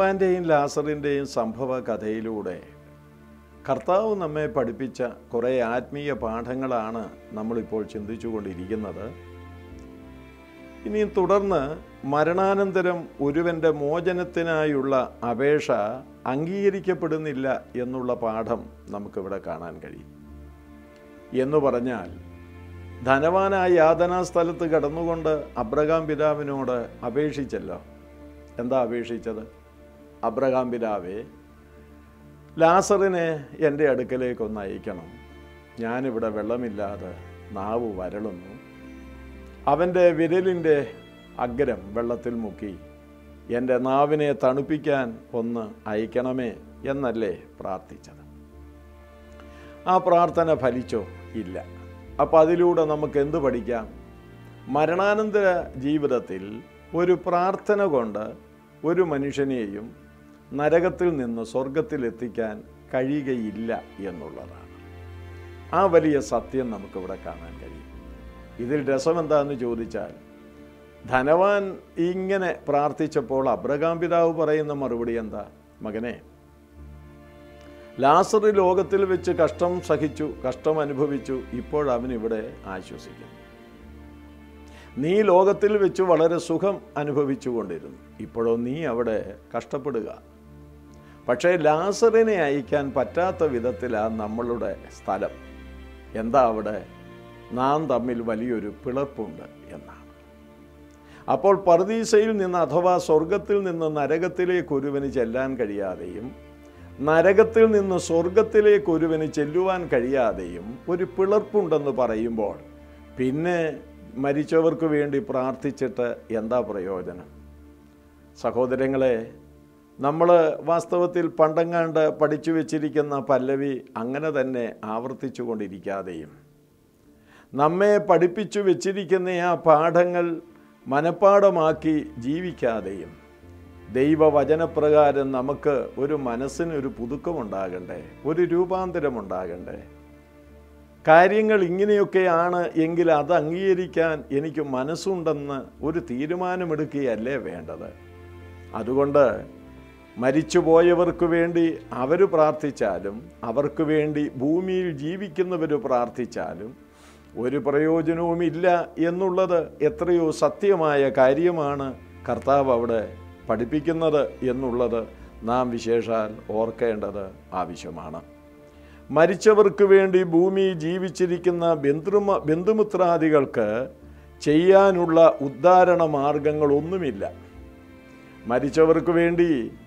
ധനവാന്റെയും ലാസറിൻ്റെയും സംഭവ കഥയിലൂടെ കർത്താവ് നമ്മെ പഠിപ്പിച്ച കുറേ ആത്മീയ പാഠങ്ങളാണ് നമ്മളിപ്പോൾ ചിന്തിച്ചുകൊണ്ടിരിക്കുന്നത് ഇനി തുടർന്ന് മരണാനന്തരം ഒരുവൻ്റെ മോചനത്തിനായുള്ള അപേക്ഷ അംഗീകരിക്കപ്പെടുന്നില്ല എന്നുള്ള പാഠം നമുക്കിവിടെ കാണാൻ കഴിയും എന്ന് പറഞ്ഞാൽ ധനവാനായ യാതനാ സ്ഥലത്ത് കടന്നുകൊണ്ട് അബ്രഹാം പിതാവിനോട് അപേക്ഷിച്ചല്ലോ എന്താ അപേക്ഷിച്ചത് അബ്രഹാം പിതാവേ ലാസറിനെ എൻ്റെ അടുക്കലേക്കൊന്ന് അയക്കണം ഞാനിവിടെ വെള്ളമില്ലാതെ നാവ് വരളുന്നു അവൻ്റെ വിരലിൻ്റെ അഗ്രം വെള്ളത്തിൽ മുക്കി എൻ്റെ നാവിനെ തണുപ്പിക്കാൻ ഒന്ന് അയക്കണമേ എന്നല്ലേ പ്രാർത്ഥിച്ചത് ആ പ്രാർത്ഥന ഫലിച്ചോ ഇല്ല അപ്പം അതിലൂടെ നമുക്ക് എന്ത് പഠിക്കാം മരണാനന്തര ജീവിതത്തിൽ ഒരു പ്രാർത്ഥന കൊണ്ട് ഒരു മനുഷ്യനെയും നരകത്തിൽ നിന്ന് സ്വർഗത്തിൽ എത്തിക്കാൻ കഴിയുകയില്ല എന്നുള്ളതാണ് ആ വലിയ സത്യം നമുക്കിവിടെ കാണാൻ കഴിയും ഇതിൽ രസം എന്താണെന്ന് ചോദിച്ചാൽ ധനവാൻ ഇങ്ങനെ പ്രാർത്ഥിച്ചപ്പോൾ അബ്രഹാം പിതാവ് പറയുന്ന മറുപടി എന്താ മകനെ ലാസർ ലോകത്തിൽ വെച്ച് കഷ്ടം സഹിച്ചു കഷ്ടം അനുഭവിച്ചു ഇപ്പോൾ അവൻ ഇവിടെ ആശ്വസിക്കുന്നു നീ ലോകത്തിൽ വെച്ച് വളരെ സുഖം അനുഭവിച്ചുകൊണ്ടിരുന്നു ഇപ്പോഴോ നീ അവിടെ കഷ്ടപ്പെടുക പക്ഷേ ലാസറിനെ അയക്കാൻ പറ്റാത്ത വിധത്തിലാണ് നമ്മളുടെ സ്ഥലം എന്താ അവിടെ നാം തമ്മിൽ വലിയൊരു പിളർപ്പുണ്ട് എന്നാണ് അപ്പോൾ പർദീസയിൽ നിന്ന് അഥവാ സ്വർഗത്തിൽ നിന്ന് നരകത്തിലേക്ക് ഒരുവന് ചെല്ലാൻ കഴിയാതെയും നരകത്തിൽ നിന്ന് സ്വർഗത്തിലേക്ക് ഒരുവന് ചെല്ലുവാൻ കഴിയാതെയും ഒരു പിളർപ്പുണ്ടെന്ന് പറയുമ്പോൾ പിന്നെ മരിച്ചവർക്ക് വേണ്ടി പ്രാർത്ഥിച്ചിട്ട് എന്താ പ്രയോജനം സഹോദരങ്ങളെ നമ്മൾ വാസ്തവത്തിൽ പണ്ടങ്ങാണ്ട് പഠിച്ചു വെച്ചിരിക്കുന്ന പല്ലവി അങ്ങനെ തന്നെ ആവർത്തിച്ചു കൊണ്ടിരിക്കാതെയും നമ്മെ പഠിപ്പിച്ചു വെച്ചിരിക്കുന്ന ആ പാഠങ്ങൾ മനഃപ്പാടമാക്കി ജീവിക്കാതെയും ദൈവവചനപ്രകാരം നമുക്ക് ഒരു മനസ്സിന് ഒരു പുതുക്കമുണ്ടാകണ്ടേ ഒരു രൂപാന്തരമുണ്ടാകണ്ടേ കാര്യങ്ങൾ ഇങ്ങനെയൊക്കെയാണ് എങ്കിൽ അത് അംഗീകരിക്കാൻ എനിക്ക് മനസ്സുണ്ടെന്ന് ഒരു തീരുമാനമെടുക്കുകയല്ലേ വേണ്ടത് അതുകൊണ്ട് മരിച്ചുപോയവർക്ക് വേണ്ടി അവർ പ്രാർത്ഥിച്ചാലും അവർക്ക് വേണ്ടി ഭൂമിയിൽ ജീവിക്കുന്നവർ പ്രാർത്ഥിച്ചാലും ഒരു പ്രയോജനവുമില്ല എന്നുള്ളത് എത്രയോ സത്യമായ കാര്യമാണ് കർത്താവ് അവിടെ പഠിപ്പിക്കുന്നത് എന്നുള്ളത് നാം വിശേഷാൽ ഓർക്കേണ്ടത് ആവശ്യമാണ് മരിച്ചവർക്ക് വേണ്ടി ഭൂമി ജീവിച്ചിരിക്കുന്ന ബന്ധുമ ബന്ധുമിത്രാദികൾക്ക് ചെയ്യാനുള്ള ഉദ്ധാരണ മാർഗങ്ങളൊന്നുമില്ല മരിച്ചവർക്ക് വേണ്ടി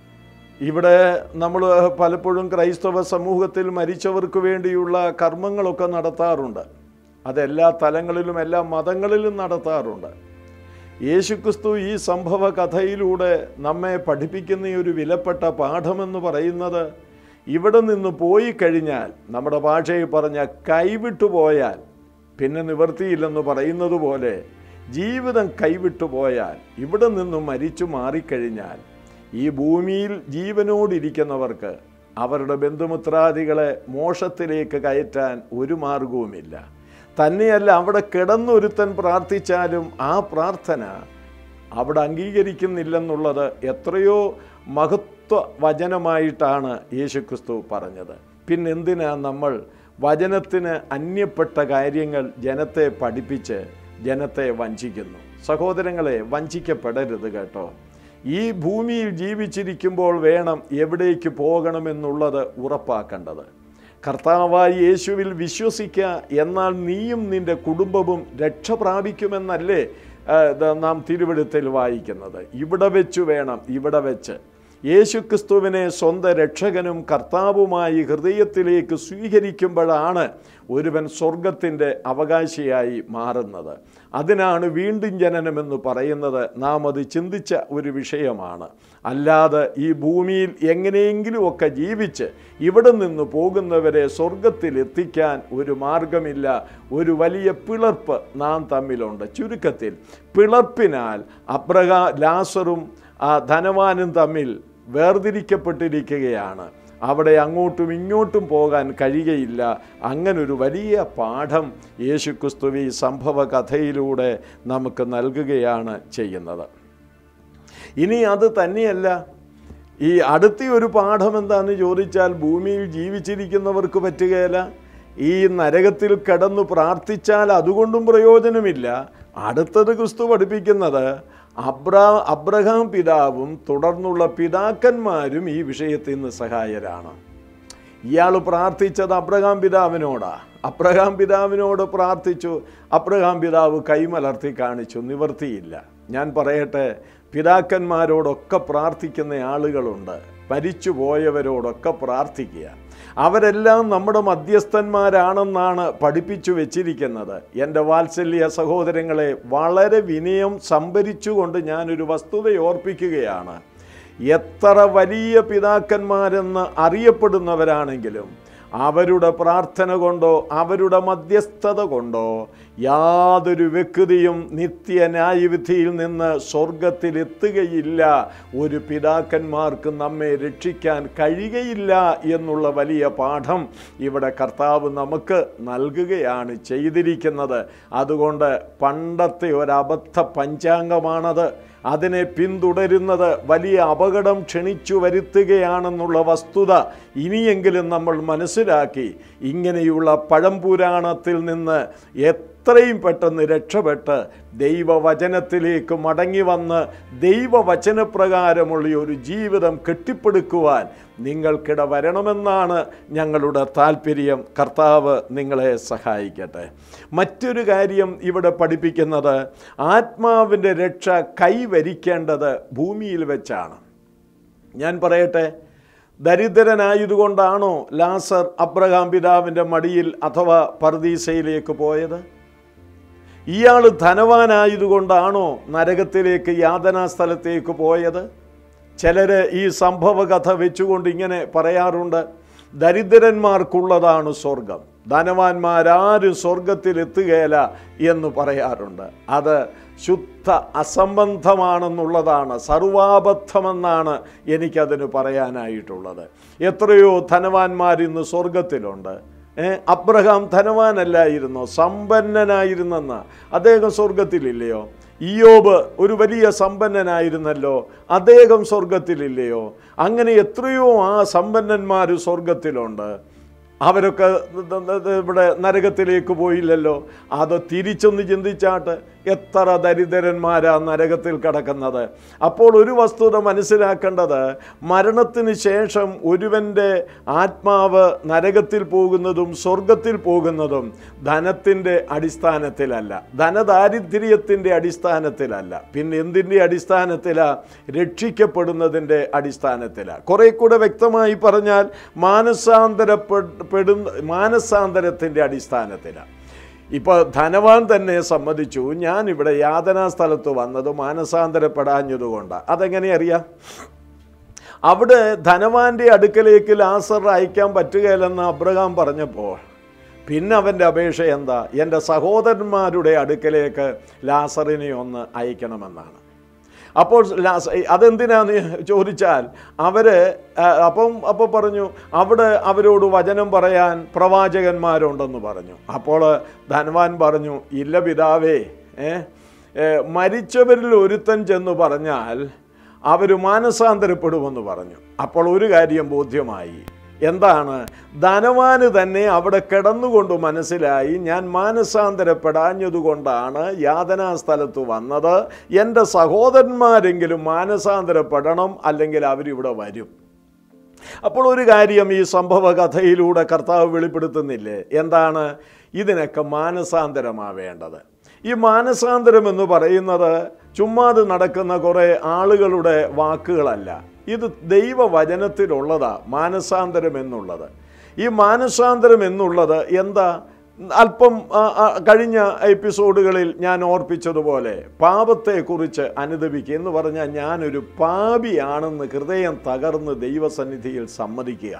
ഇവിടെ നമ്മൾ പലപ്പോഴും ക്രൈസ്തവ സമൂഹത്തിൽ മരിച്ചവർക്ക് വേണ്ടിയുള്ള കർമ്മങ്ങളൊക്കെ നടത്താറുണ്ട് അതെല്ലാ തലങ്ങളിലും എല്ലാ മതങ്ങളിലും നടത്താറുണ്ട് യേശുക്രിസ്തു ഈ സംഭവ കഥയിലൂടെ നമ്മെ പഠിപ്പിക്കുന്ന ഈ ഒരു വിലപ്പെട്ട പാഠമെന്ന് പറയുന്നത് ഇവിടെ നിന്ന് പോയി കഴിഞ്ഞാൽ നമ്മുടെ ഭാഷയിൽ പറഞ്ഞ കൈവിട്ടു പോയാൽ പിന്നെ നിവർത്തിയില്ലെന്ന് പറയുന്നത് പോലെ ജീവിതം കൈവിട്ടു പോയാൽ ഇവിടെ നിന്നും മരിച്ചു മാറിക്കഴിഞ്ഞാൽ ഈ ഭൂമിയിൽ ജീവനോടിരിക്കുന്നവർക്ക് അവരുടെ ബന്ധുമിത്രാദികളെ മോക്ഷത്തിലേക്ക് കയറ്റാൻ ഒരു മാർഗവുമില്ല തന്നെയല്ല അവിടെ കിടന്നൊരുത്തൻ പ്രാർത്ഥിച്ചാലും ആ പ്രാർത്ഥന അവിടെ അംഗീകരിക്കുന്നില്ലെന്നുള്ളത് എത്രയോ മഹത്വ വചനമായിട്ടാണ് യേശുക്രിസ്തു പറഞ്ഞത് പിന്നെന്തിനാ നമ്മൾ വചനത്തിന് അന്യപ്പെട്ട കാര്യങ്ങൾ ജനത്തെ പഠിപ്പിച്ച് ജനത്തെ വഞ്ചിക്കുന്നു സഹോദരങ്ങളെ വഞ്ചിക്കപ്പെടരുത് കേട്ടോ ഈ ഭൂമിയിൽ ജീവിച്ചിരിക്കുമ്പോൾ വേണം എവിടേക്ക് പോകണമെന്നുള്ളത് ഉറപ്പാക്കേണ്ടത് കർത്താവായി യേശുവിൽ വിശ്വസിക്കുക എന്നാൽ നീയും നിന്റെ കുടുംബവും രക്ഷ പ്രാപിക്കുമെന്നല്ലേ ആ, ഇത് നാം തിരുവഴുത്തിൽ വായിക്കുന്നത് ഇവിടെ വെച്ച് വേണം ഇവിടെ വെച്ച് യേശുക്രിസ്തുവിനെ സ്വന്തം രക്ഷകനും കർത്താവുമായി ഹൃദയത്തിലേക്ക് സ്വീകരിക്കുമ്പോഴാണ് ഒരുവൻ സ്വർഗത്തിൻ്റെ അവകാശിയായി മാറുന്നത് അതിനാണ് വീണ്ടും ജനനമെന്ന് പറയുന്നത് നാം അത് ചിന്തിച്ച ഒരു വിഷയമാണ് അല്ലാതെ ഈ ഭൂമിയിൽ എങ്ങനെയെങ്കിലുമൊക്കെ ജീവിച്ച് ഇവിടെ നിന്ന് പോകുന്നവരെ സ്വർഗത്തിൽ എത്തിക്കാൻ ഒരു മാർഗമില്ല ഒരു വലിയ പിളർപ്പ് നാം തമ്മിലുണ്ട് ചുരുക്കത്തിൽ പിളർപ്പിനാൽ അബ്രഹാ ലാസറും ആ ധനവാനും തമ്മിൽ വേർതിരിക്കപ്പെട്ടിരിക്കുകയാണ് അവിടെ അങ്ങോട്ടും ഇങ്ങോട്ടും പോകാൻ കഴിയുകയില്ല അങ്ങനൊരു വലിയ പാഠം യേശുക്രിസ്തു ഈ സംഭവ കഥയിലൂടെ നമുക്ക് നൽകുകയാണ് ചെയ്യുന്നത് ഇനി അത് തന്നെയല്ല ഈ അടുത്ത ഒരു പാഠം എന്താണെന്ന് ചോദിച്ചാൽ ഭൂമിയിൽ ജീവിച്ചിരിക്കുന്നവർക്ക് പറ്റുകയില്ല ഈ നരകത്തിൽ കിടന്നു പ്രാർത്ഥിച്ചാൽ അതുകൊണ്ടും പ്രയോജനമില്ല അടുത്തത് ക്രിസ്തു പഠിപ്പിക്കുന്നത് അബ്രാ അബ്രഹാം പിതാവും തുടർന്നുള്ള പിതാക്കന്മാരും ഈ വിഷയത്തിൽ നിന്ന് സഹായരാണ് ഇയാൾ പ്രാർത്ഥിച്ചത് അബ്രഹാം പിതാവിനോടാ അബ്രഹാം പിതാവിനോട് പ്രാർത്ഥിച്ചു അബ്രഹാം പിതാവ് കൈമലർത്തി കാണിച്ചു നിവർത്തിയില്ല ഞാൻ പറയട്ടെ പിതാക്കന്മാരോടൊക്കെ പ്രാർത്ഥിക്കുന്ന ആളുകളുണ്ട് മരിച്ചു പോയവരോടൊക്കെ പ്രാർത്ഥിക്കുക അവരെല്ലാം നമ്മുടെ മധ്യസ്ഥന്മാരാണെന്നാണ് പഠിപ്പിച്ചു വെച്ചിരിക്കുന്നത് എൻ്റെ വാത്സല്യ സഹോദരങ്ങളെ വളരെ വിനയം സംഭരിച്ചുകൊണ്ട് ഞാനൊരു വസ്തുത ഓർപ്പിക്കുകയാണ് എത്ര വലിയ പിതാക്കന്മാരെന്ന് അറിയപ്പെടുന്നവരാണെങ്കിലും അവരുടെ പ്രാർത്ഥന കൊണ്ടോ അവരുടെ മധ്യസ്ഥത കൊണ്ടോ യാതൊരു വ്യക്തിയും നിത്യന്യായവിധിയിൽ നിന്ന് സ്വർഗത്തിലെത്തുകയില്ല ഒരു പിതാക്കന്മാർക്ക് നമ്മെ രക്ഷിക്കാൻ കഴിയുകയില്ല എന്നുള്ള വലിയ പാഠം ഇവിടെ കർത്താവ് നമുക്ക് നൽകുകയാണ് ചെയ്തിരിക്കുന്നത് അതുകൊണ്ട് പണ്ടത്തെ ഒരബദ്ധ പഞ്ചാംഗമാണത് അതിനെ പിന്തുടരുന്നത് വലിയ അപകടം ക്ഷണിച്ചു വരുത്തുകയാണെന്നുള്ള വസ്തുത ഇനിയെങ്കിലും നമ്മൾ മനസ്സിലാക്കി ഇങ്ങനെയുള്ള പഴംപുരാണത്തിൽ നിന്ന് എത്രയും പെട്ടെന്ന് രക്ഷപ്പെട്ട് ദൈവവചനത്തിലേക്ക് മടങ്ങി വന്ന് ദൈവവചനപ്രകാരമുള്ള ഒരു ജീവിതം കെട്ടിപ്പടുക്കുവാൻ നിങ്ങൾക്കിട വരണമെന്നാണ് ഞങ്ങളുടെ താല്പര്യം കർത്താവ് നിങ്ങളെ സഹായിക്കട്ടെ മറ്റൊരു കാര്യം ഇവിടെ പഠിപ്പിക്കുന്നത് ആത്മാവിൻ്റെ രക്ഷ കൈവരിക്കേണ്ടത് ഭൂമിയിൽ വെച്ചാണ് ഞാൻ പറയട്ടെ ദരിദ്രനായതുകൊണ്ടാണോ ലാസർ അബ്രഹാം പിതാവിൻ്റെ മടിയിൽ അഥവാ പർദീസയിലേക്ക് പോയത് ഇയാൾ ധനവാനായതുകൊണ്ടാണോ നരകത്തിലേക്ക് യാതനാ സ്ഥലത്തേക്ക് പോയത് ചിലർ ഈ സംഭവകഥ വെച്ചുകൊണ്ട് ഇങ്ങനെ പറയാറുണ്ട് ദരിദ്രന്മാർക്കുള്ളതാണ് സ്വർഗം ധനവാന്മാരാരും സ്വർഗത്തിലെത്തുകയില്ല എന്ന് പറയാറുണ്ട് അത് ശുദ്ധ അസംബന്ധമാണെന്നുള്ളതാണ് സർവാബദ്ധമെന്നാണ് എനിക്കതിന് പറയാനായിട്ടുള്ളത് എത്രയോ ധനവാന്മാർ ഇന്ന് സ്വർഗത്തിലുണ്ട് ഏ, അബ്രഹാം ധനവാനല്ലായിരുന്നോ സമ്പന്നനായിരുന്നെന്ന അദ്ദേഹം സ്വർഗത്തിലില്ലയോ ഇയോബ് ഒരു വലിയ സമ്പന്നനായിരുന്നല്ലോ അദ്ദേഹം സ്വർഗത്തിലില്ലയോ അങ്ങനെ എത്രയോ ആ സമ്പന്നന്മാർ സ്വർഗത്തിലുണ്ട് അവരൊക്കെ ഇവിടെ നരകത്തിലേക്ക് പോയില്ലല്ലോ അത് തിരിച്ചൊന്ന് ചിന്തിച്ചാട്ട് എത്ര ദരിദ്രന്മാരാ നരകത്തിൽ കിടക്കുന്നത് അപ്പോൾ ഒരു വസ്തുത മനസ്സിലാക്കേണ്ടത് മരണത്തിന് ശേഷം ഒരുവൻ്റെ ആത്മാവ് നരകത്തിൽ പോകുന്നതും സ്വർഗത്തിൽ പോകുന്നതും ധനത്തിൻ്റെ അടിസ്ഥാനത്തിലല്ല ധനദാരിദ്ര്യത്തിൻ്റെ അടിസ്ഥാനത്തിലല്ല പിന്നെ എന്തിൻ്റെ അടിസ്ഥാനത്തിലാണ് രക്ഷിക്കപ്പെടുന്നതിൻ്റെ അടിസ്ഥാനത്തിലാണ് കുറേ കൂടെ വ്യക്തമായി പറഞ്ഞാൽ മാനസാന്തരപ്പെടുന്ന മാനസാന്തരത്തിൻ്റെ അടിസ്ഥാനത്തിലാണ് ഇപ്പോൾ ധനവാൻ തന്നെ സമ്മതിച്ചു ഞാൻ ഇവിടെ യാതനാ സ്ഥലത്ത് വന്നത് മാനസാന്തരപ്പെടാഞ്ഞതുകൊണ്ടാണ് അതെങ്ങനെ അറിയാം അവിടെ ധനവാന്റെ അടുക്കലേക്ക് ലാസർ അയക്കാൻ പറ്റുകയില്ലെന്ന് അബ്രഹാം പറഞ്ഞപ്പോൾ പിന്നെ അവൻ്റെ അപേക്ഷ എന്താ എൻ്റെ സഹോദരന്മാരുടെ അടുക്കലേക്ക് ലാസറിനെ ഒന്ന് അയക്കണമെന്നാണ് അപ്പോൾ ലാസ് അതെന്തിനാന്ന് ചോദിച്ചാൽ അവർ അപ്പം അപ്പോൾ പറഞ്ഞു അവിടെ അവരോട് വചനം പറയാൻ പ്രവാചകന്മാരുണ്ടെന്ന് പറഞ്ഞു അപ്പോൾ ധനവാൻ പറഞ്ഞു ഇല്ല പിതാവേ ഏ, ഏ, മരിച്ചവരിൽ ഒരുത്തൻ ചെന്ന് പറഞ്ഞാൽ അവർ മാനസാന്തരപ്പെടുമെന്ന് പറഞ്ഞു അപ്പോൾ ഒരു കാര്യം ബോധ്യമായി എന്താണ് ധനവാന് തന്നെ അവിടെ കിടന്നുകൊണ്ട് മനസ്സിലായി ഞാൻ മാനസാന്തരപ്പെടാഞ്ഞതുകൊണ്ടാണ് യാതനാ സ്ഥലത്ത് വന്നത് എൻ്റെ സഹോദരന്മാരെങ്കിലും മാനസാന്തരപ്പെടണം അല്ലെങ്കിൽ അവരിവിടെ വരും അപ്പോൾ ഒരു കാര്യം ഈ സംഭവ കഥയിലൂടെ കർത്താവ് വെളിപ്പെടുത്തുന്നില്ലേ എന്താണ് ഇതിനൊക്കെ മാനസാന്തരമാവേണ്ടത് ഈ മാനസാന്തരം എന്ന് പറയുന്നത് ചുമ്മാതെ നടക്കുന്ന കുറേ ആളുകളുടെ വാക്കുകളല്ല ഇത് ദൈവവചനത്തിലുള്ളതാ മാനസാന്തരം എന്നുള്ളത് ഈ മാനസാന്തരം എന്നുള്ളത് എന്താ അല്പം ആ, ആ, കഴിഞ്ഞ എപ്പിസോഡുകളിൽ ഞാൻ ഓർപ്പിച്ചതുപോലെ പാപത്തെക്കുറിച്ച് അനുദപിക്കുക എന്ന് പറഞ്ഞാൽ ഞാനൊരു പാപിയാണെന്ന് ഹൃദയം തകർന്ന് ദൈവസന്നിധിയിൽ സമ്മതിക്കുക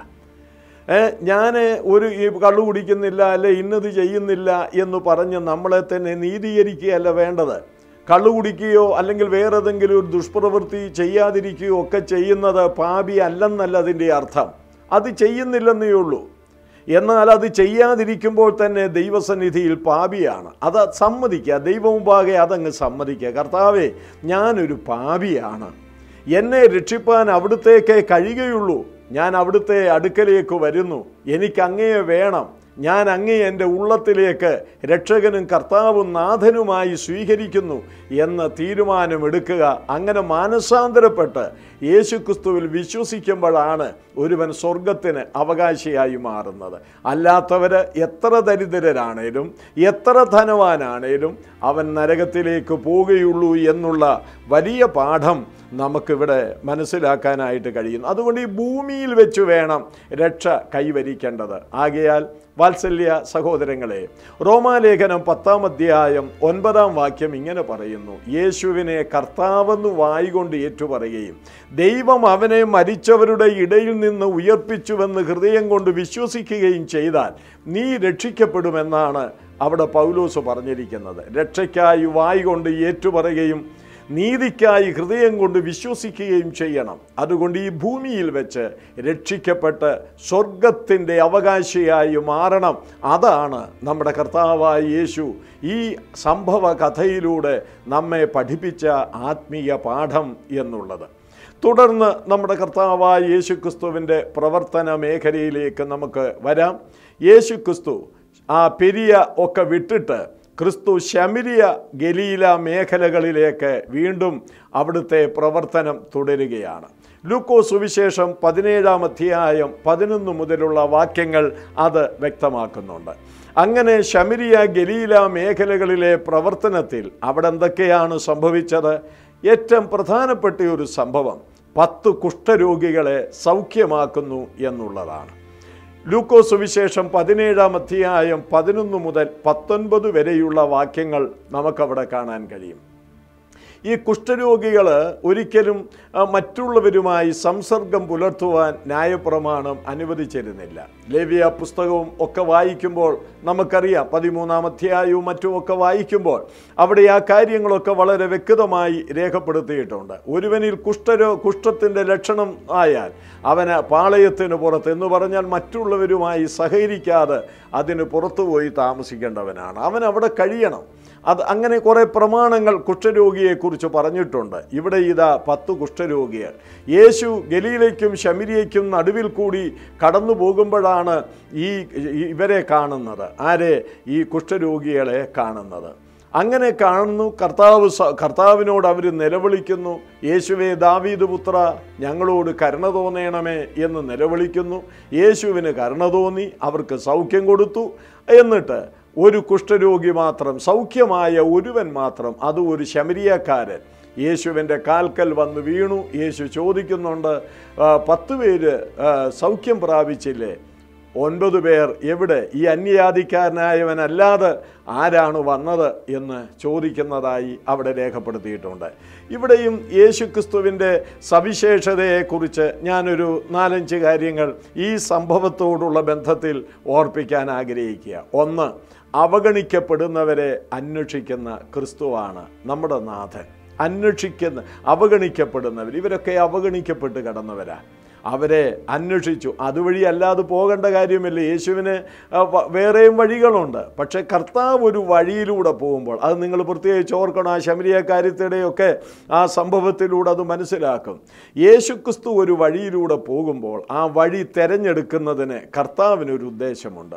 ഞാൻ ഒരു ഈ കള്ളു കുടിക്കുന്നില്ല അല്ലെ ഇന്നത് ചെയ്യുന്നില്ല എന്ന് പറഞ്ഞ് നമ്മളെ തന്നെ നീതീകരിക്കുകയല്ല വേണ്ടത് കള്ളു കുടിക്കുകയോ അല്ലെങ്കിൽ വേറെ ഏതെങ്കിലും ഒരു ദുഷ്പ്രവൃത്തി ചെയ്യാതിരിക്കുകയോ ഒക്കെ ചെയ്യുന്നത് പാപി അല്ലെന്നല്ല അതിൻ്റെ അർത്ഥം അത് ചെയ്യുന്നില്ലെന്നേ ഉള്ളൂ എന്നാൽ അത് ചെയ്യാതിരിക്കുമ്പോൾ തന്നെ ദൈവസന്നിധിയിൽ പാപിയാണ് അത് സമ്മതിക്കുക ദൈവമുമ്പാകെ അതങ്ങ് സമ്മതിക്കുക കർത്താവേ ഞാനൊരു പാപിയാണ് എന്നെ രക്ഷിപ്പാൻ അവിടുത്തേക്കേ കഴിയുകയുള്ളൂ ഞാൻ അവിടുത്തെ അടുക്കലേക്ക് വരുന്നു എനിക്ക് അങ്ങയെ വേണം ഞാൻ അങ്ങേ എൻ്റെ ഉള്ളത്തിലേക്ക് രക്ഷകനും കർത്താവും നാഥനുമായി സ്വീകരിക്കുന്നു എന്ന തീരുമാനമെടുക്കുക അങ്ങനെ മാനസാന്തരപ്പെട്ട് യേശുക്രിസ്തുവിൽ വിശ്വസിക്കുമ്പോഴാണ് ഒരുവൻ സ്വർഗത്തിന് അവകാശിയായി മാറുന്നത് അല്ലാത്തവർ എത്ര ദരിദ്രരാണേലും എത്ര ധനവാനാണേലും അവൻ നരകത്തിലേക്ക് പോവുകയുള്ളൂ എന്നുള്ള വലിയ പാഠം നമുക്കിവിടെ മനസ്സിലാക്കാനായിട്ട് കഴിയുന്നു അതുകൊണ്ട് ഈ ഭൂമിയിൽ വെച്ച് വേണം രക്ഷ കൈവരിക്കേണ്ടത് ആകയാൽ വാത്സല്യ സഹോദരങ്ങളെ റോമാലേഖനം പത്താം അധ്യായം ഒൻപതാം വാക്യം ഇങ്ങനെ പറയുന്നു യേശുവിനെ കർത്താവെന്ന് വായികൊണ്ട് ഏറ്റുപറയുകയും ദൈവം അവനെ മരിച്ചവരുടെ ഇടയിൽ നിന്ന് ഉയർപ്പിച്ചുവെന്ന് ഹൃദയം കൊണ്ട് വിശ്വസിക്കുകയും ചെയ്താൽ നീ രക്ഷിക്കപ്പെടുമെന്നാണ് അവിടെ പൗലോസ് പറഞ്ഞിരിക്കുന്നത് രക്ഷയ്ക്കായി വായികൊണ്ട് ഏറ്റുപറയുകയും നീതിക്കായി ഹൃദയം കൊണ്ട് വിശ്വസിക്കുകയും ചെയ്യണം അതുകൊണ്ട് ഈ ഭൂമിയിൽ വെച്ച് രക്ഷിക്കപ്പെട്ട് സ്വർഗത്തിൻ്റെ അവകാശിയായി മാറണം അതാണ് നമ്മുടെ കർത്താവായ യേശു ഈ സംഭവ കഥയിലൂടെ നമ്മെ പഠിപ്പിച്ച ആത്മീയ പാഠം എന്നുള്ളത് തുടർന്ന് നമ്മുടെ കർത്താവായ യേശു ക്രിസ്തുവിൻ്റെ പ്രവർത്തന മേഖലയിലേക്ക് നമുക്ക് വരാം യേശു ക്രിസ്തു ആ പെരിയ ഒക്കെ വിട്ടിട്ട് ക്രിസ്തു ശമിരിയ ഗലീല മേഖലകളിലേക്ക് വീണ്ടും അവിടുത്തെ പ്രവർത്തനം തുടരുകയാണ് ലൂക്കോ സുവിശേഷം പതിനേഴാം അധ്യായം പതിനൊന്ന് മുതലുള്ള വാക്യങ്ങൾ അത് വ്യക്തമാക്കുന്നുണ്ട് അങ്ങനെ ശമിരിയ ഗലീല മേഖലകളിലെ പ്രവർത്തനത്തിൽ അവിടെ എന്തൊക്കെയാണ് സംഭവിച്ചത് ഏറ്റവും പ്രധാനപ്പെട്ട ഒരു സംഭവം പത്ത് കുഷ്ഠരോഗികളെ സൗഖ്യമാക്കുന്നു എന്നുള്ളതാണ് ലൂക്കോ സുവിശേഷം പതിനേഴാം അധ്യായം പതിനൊന്ന് മുതൽ പത്തൊൻപത് വരെയുള്ള വാക്യങ്ങൾ നമുക്കവിടെ കാണാൻ കഴിയും ഈ കുഷ്ഠരോഗികൾ ഒരിക്കലും ആ, മറ്റുള്ളവരുമായി സംസർഗം പുലർത്തുവാൻ ന്യായപ്രമാണം അനുവദിച്ചിരുന്നില്ല ലേവിയ പുസ്തകവും ഒക്കെ വായിക്കുമ്പോൾ നമുക്കറിയാം പതിമൂന്നാം അധ്യായവും മറ്റും ഒക്കെ വായിക്കുമ്പോൾ അവിടെ ആ കാര്യങ്ങളൊക്കെ വളരെ വ്യക്തമായി രേഖപ്പെടുത്തിയിട്ടുണ്ട് ഒരുവനിൽ കുഷ്ഠരോ കുഷ്ഠത്തിൻ്റെ ലക്ഷണം ആയാൽ അവന് പാളയത്തിന് പുറത്ത് എന്ന് പറഞ്ഞാൽ മറ്റുള്ളവരുമായി സഹകരിക്കാതെ അതിന് പുറത്തുപോയി താമസിക്കേണ്ടവനാണ് അവൻ അവിടെ കഴിയണം അത് അങ്ങനെ കുറേ പ്രമാണങ്ങൾ കുഷ്ഠരോഗിയെക്കുറിച്ച് പറഞ്ഞിട്ടുണ്ട് ഇവിടെ ഇതാ പത്ത് കുഷ്ഠരോഗികൾ യേശു ഗലീലയ്ക്കും ശമിരിയയ്ക്കും നടുവിൽ കൂടി കടന്നു പോകുമ്പോഴാണ് ഈ ഇവരെ കാണുന്നത് ആരെ ഈ കുഷ്ഠരോഗികളെ കാണുന്നത് അങ്ങനെ കാണുന്നു കർത്താവ് സ- കർത്താവിനോട് അവർ നിലവിളിക്കുന്നു യേശുവേ ദാവീദ് പുത്ര ഞങ്ങളോട് കരുണ തോന്നണമേ എന്ന് നിലവിളിക്കുന്നു യേശുവിന് കരുണ തോന്നി അവർക്ക് സൗഖ്യം കൊടുത്തു എന്നിട്ട് ഒരു കുഷ്ഠരോഗി മാത്രം സൗഖ്യമായ ഒരുവൻ മാത്രം അത് ഒരു ശമരിയക്കാരൻ യേശുവിൻ്റെ കാൽക്കൽ വന്ന് വീണു യേശു ചോദിക്കുന്നുണ്ട് "ആ, പത്ത് പേര് ആ, സൗഖ്യം പ്രാപിച്ചില്ലേ ഒൻപത് പേർ എവിടെ ഈ അന്യജാതിക്കാരനായവനല്ലാതെ ആരാണ് വന്നത് എന്ന് ചോദിക്കുന്നതായി അവിടെ രേഖപ്പെടുത്തിയിട്ടുണ്ട് ഇവിടെയും യേശുക്രിസ്തുവിൻ്റെ സവിശേഷതയെക്കുറിച്ച് ഞാനൊരു നാലഞ്ച് കാര്യങ്ങൾ ഈ സംഭവത്തോടുള്ള ബന്ധത്തിൽ ഓർപ്പിക്കാൻ ആഗ്രഹിക്കുക ഒന്ന് അവഗണിക്കപ്പെടുന്നവരെ അന്വേഷിക്കുന്ന ക്രിസ്തുവാണ് നമ്മുടെ നാഥൻ അന്വേഷിക്കുന്ന അവഗണിക്കപ്പെടുന്നവർ ഇവരൊക്കെ അവഗണിക്കപ്പെട്ട് കടന്നവരാ അവരെ അന്വേഷിച്ചു അതുവഴി അല്ലാതെ പോകേണ്ട കാര്യമില്ല യേശുവിന് ആ, വ- വേറെയും വഴികളുണ്ട് പക്ഷേ കർത്താവ് ഒരു വഴിയിലൂടെ പോകുമ്പോൾ അത് നിങ്ങൾ പ്രത്യേകിച്ച് ഓർക്കണം ആ ശമരിയ കാര്യത്തിടെയൊക്കെ ആ സംഭവത്തിലൂടെ അത് മനസ്സിലാക്കും യേശുക്രിസ്തു ഒരു വഴിയിലൂടെ പോകുമ്പോൾ ആ വഴി തിരഞ്ഞെടുക്കുന്നതിന് കർത്താവിനൊരു ഉദ്ദേശമുണ്ട്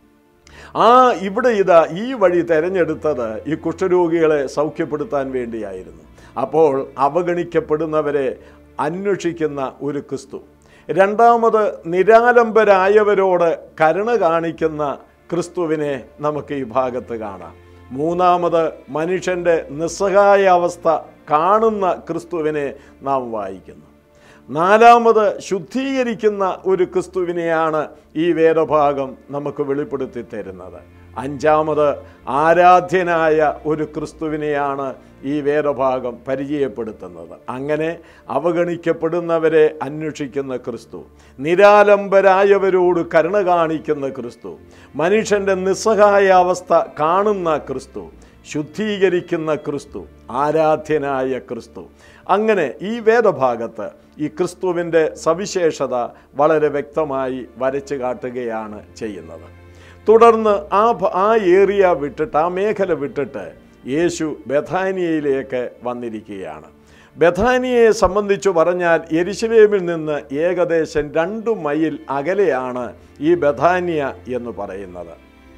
ആ ഇവിടെ ഇതാ ഈ വഴി തെരഞ്ഞെടുത്തത് ഈ കുഷ്ഠരോഗികളെ സൗഖ്യപ്പെടുത്താൻ വേണ്ടിയായിരുന്നു അപ്പോൾ അവഗണിക്കപ്പെടുന്നവരെ അന്വേഷിക്കുന്ന ഒരു ക്രിസ്തു രണ്ടാമത് നിരാലംബരായവരോട് കരുണ കാണിക്കുന്ന ക്രിസ്തുവിനെ നമുക്ക് ഈ ഭാഗത്ത് കാണാം മൂന്നാമത് മനുഷ്യൻ്റെ നിസ്സഹായ അവസ്ഥ കാണുന്ന ക്രിസ്തുവിനെ നാം വായിക്കുന്നു നാലാമത് ശുദ്ധീകരിക്കുന്ന ഒരു ക്രിസ്തുവിനെയാണ് ഈ വേദഭാഗം നമുക്ക് വെളിപ്പെടുത്തി തരുന്നത് അഞ്ചാമത് ആരാധ്യനായ ഒരു ക്രിസ്തുവിനെയാണ് ഈ വേദഭാഗം പരിചയപ്പെടുത്തുന്നത് അങ്ങനെ അവഗണിക്കപ്പെടുന്നവരെ അന്വേഷിക്കുന്ന ക്രിസ്തു നിരാലംബരായവരോട് കരുണ കാണിക്കുന്ന ക്രിസ്തു മനുഷ്യൻ്റെ നിസ്സഹായ അവസ്ഥ കാണുന്ന ക്രിസ്തു ശുദ്ധീകരിക്കുന്ന ക്രിസ്തു ആരാധ്യനായ ക്രിസ്തു അങ്ങനെ ഈ വേദഭാഗത്ത് ഈ ക്രിസ്തുവിൻ്റെ സവിശേഷത വളരെ വ്യക്തമായി വരച്ചു കാട്ടുകയാണ് ചെയ്യുന്നത് തുടർന്ന് ആ ഭ- ആ ഏരിയ വിട്ടിട്ട് ആ മേഖല വിട്ടിട്ട് യേശു ബഥാനിയയിലേക്ക് വന്നിരിക്കുകയാണ് ബഥാനിയെ സംബന്ധിച്ചു പറഞ്ഞാൽ യെരുശലേമിൽ നിന്ന് ഏകദേശം രണ്ട് മൈൽ അകലെയാണ് ഈ ബഥാനിയ എന്ന് പറയുന്നത്